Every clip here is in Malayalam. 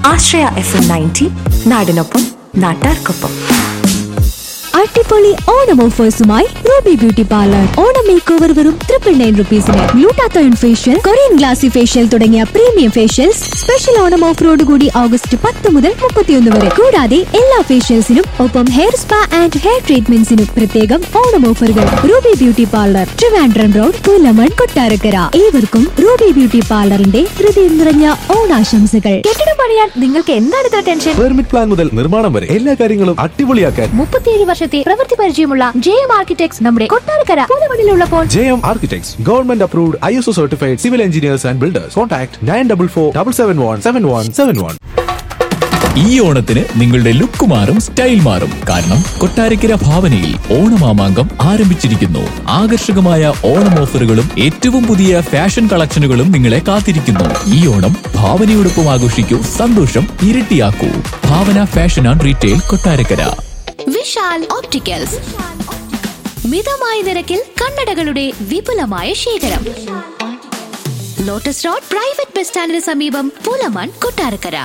ആശ്രയ എഫ് എം നയൻറ്റി നാടിനൊപ്പം നാട്ടാർക്കൊപ്പം അടിപൊളി ഓണം ഓഫേഴ്സുമായി Ruby beauty parlour Onam makeover വെറും ട്രിപ്പിൾ നയൻ റുപ്പീസിന് glutathione facial Korean glassy facial തുടങ്ങിയ പ്രീമിയം ഫേഷ്യൽസ് സ്പെഷ്യൽ ഓണം ഓഫറോട് കൂടി ഓഗസ്റ്റ് പത്ത് മുതൽ മുപ്പത്തിയൊന്ന് വരെ കൂടാതെ എല്ലാ ഫേഷ്യൽസിനും ഒപ്പം ഹെയർ സ്പാ ആൻഡ് ഹെയർ ട്രീറ്റ്മെന്റ്സിനും പ്രത്യേകം ഓണം ഓഫറുകൾ Ruby beauty parlour Trivandrum road Poolamon Kottarakkara ഏവർക്കും റൂബി ബ്യൂട്ടി പാർലറിന്റെ ഹൃദയം നിറഞ്ഞ ഓണാശംസകൾ കെട്ടിടം പണിയാൻ നിങ്ങൾക്ക് എന്താണ് ഇത്ര ടെൻഷൻ പെർമിറ്റ് പ്ലാൻ മുതൽ നിർമ്മാണം വരെ എല്ലാ കാര്യങ്ങളും അടിപൊളിയാക്കാൻ മുപ്പത്തിയേഴ് വർഷത്തെ പ്രവൃത്തി പരിചയമുള്ള ജെ എം ആർക്കിടെക്ട്സ് നമ്മുടെ കൊട്ടാരക്കര പൂലമണിലുള്ളപ്പോൾ J M architects government approved I S O certified civil engineers and builders contact nine double four double seven one seven one seven one ഈ ഓണത്തിന് നിങ്ങളുടെ ലുക്ക് മാറും സ്റ്റൈൽ മാറും കാരണം കൊട്ടാരക്കര ഭാവനയിൽ ഓണമാമാങ്കം ആരംഭിച്ചിരിക്കുന്നു ആകർഷകമായ ഓണം ഓഫറുകളും ഏറ്റവും പുതിയ ഫാഷൻ കളക്ഷനുകളും നിങ്ങളെ കാത്തിരിക്കുന്നു ഈ ഓണം ഭാവനയോടൊപ്പം ആഘോഷിക്കൂ സന്തോഷം ഇരട്ടിയാക്കൂ Bhavana fashion and retail Kottarakkara Vishal opticals മിതമായ നിരക്കിൽ കണ്ണടകളുടെ വിപുലമായ ശേഖരം ലോട്ടസ് റോഡ് പ്രൈവറ്റ് ബസ് സ്റ്റാൻഡിന് സമീപം Pulamon Kottarakkara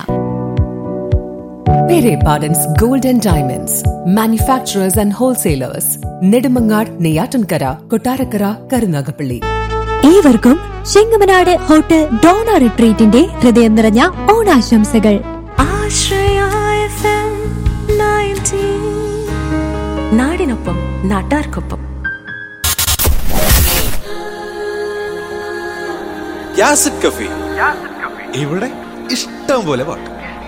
Pere Pardon's Gold and Diamonds, manufacturers and wholesalers, Nedimangar, Neyatankara, Kotarakara, Karunagapalli. ഏവർക്കും ചെങ്ങമനാട് ഹോട്ടൽ ഡോണ റിട്രീറ്റിന്റെ ഹൃദയം നിറഞ്ഞ ഓണാശംസകൾ ആശ്രയ എഫ് എം നയൻറ്റി നാടിനൊപ്പം നാട്ടാർക്കൊപ്പം യാസിഡ് കഫി ഇവിടെ ഇഷ്ടം പോലെ പാട്ട്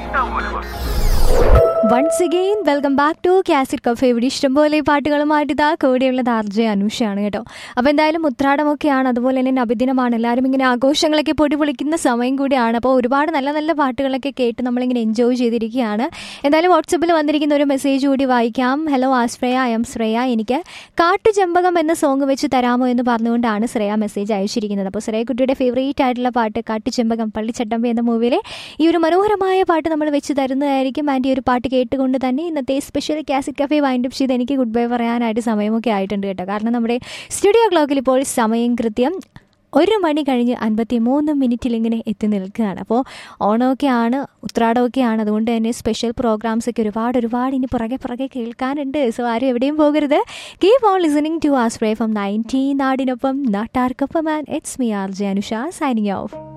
once again welcome back to cassette cafe ഇവിടെ ഇഷ്ടംപോലെ പാട്ടുകളുമായിട്ട് ഇതാ കൂടെയുള്ളത് ആർജെ അനുഷയാണ് കേട്ടോ അപ്പോൾ എന്തായാലും ഉത്രാടമൊക്കെയാണ് അതുപോലെ തന്നെ നബിദിനമാണ് എല്ലാവരും ഇങ്ങനെ ആഘോഷങ്ങളൊക്കെ പൊടി പൊളിക്കുന്ന സമയം കൂടിയാണ് അപ്പോൾ ഒരുപാട് നല്ല നല്ല പാട്ടുകളൊക്കെ കേട്ട് നമ്മളിങ്ങനെ എൻജോയ് ചെയ്തിരിക്കുകയാണ് എന്തായാലും വാട്സപ്പിൽ വന്നിരിക്കുന്ന ഒരു മെസ്സേജ് കൂടി വായിക്കാം hello Ashraya I'm Shreya എനിക്ക് കാട്ടുചെമ്പകം എന്ന സോങ് വെച്ച് തരാമോ എന്ന് പറഞ്ഞുകൊണ്ടാണ് ശ്രേയ മെസ്സേജ് അയച്ചിരിക്കുന്നത് അപ്പോൾ ശ്രേയ കുട്ടിയുടെ ഫേവറേറ്റ് ആയിട്ടുള്ള പാട്ട് കാട്ടുചെമ്പകം പള്ളിച്ചട്ടമ്പി എന്ന മൂവിയിലെ ഈ ഒരു മനോഹരമായ പാട്ട് നമ്മൾ വെച്ച് തരുന്നതായിരിക്കും ആൻഡ് ഈ ഒരു പാട്ട് കേട്ടുകൊണ്ട് തന്നെ ഇന്നത്തെ സ്പെഷ്യൽ കാസിറ്റ് കഫേ വൈൻഡപ്പ് ചെയ്ത് എനിക്ക് ഗുഡ് ബൈ പറയാനായിട്ട് സമയമൊക്കെ ആയിട്ടുണ്ട് കേട്ടോ കാരണം നമ്മുടെ സ്റ്റുഡിയോ ക്ലോക്കിൽ ഇപ്പോൾ സമയം കൃത്യം ഒരു മണി കഴിഞ്ഞ് അൻപത്തി മൂന്ന് മിനിറ്റിൽ ഇങ്ങനെ എത്തി നിൽക്കുകയാണ് അപ്പോൾ ഓണമൊക്കെയാണ് ഉത്രാടമൊക്കെയാണ് അതുകൊണ്ട് തന്നെ സ്പെഷ്യൽ പ്രോഗ്രാംസ് ഒക്കെ ഒരുപാട് ഒരുപാട് ഇനി പുറകെ പുറകെ കേൾക്കാനുണ്ട് സോ ആരും എവിടെയും പോകരുത് കീപ് ഓൺ ലിസണിങ് ടു ആസ്പ്രേ ഫ്രം നയൻറ്റീൻ നാടിനൊപ്പം നാട്ടാർക്കൊപ്പം and it's me R J Anusha signing of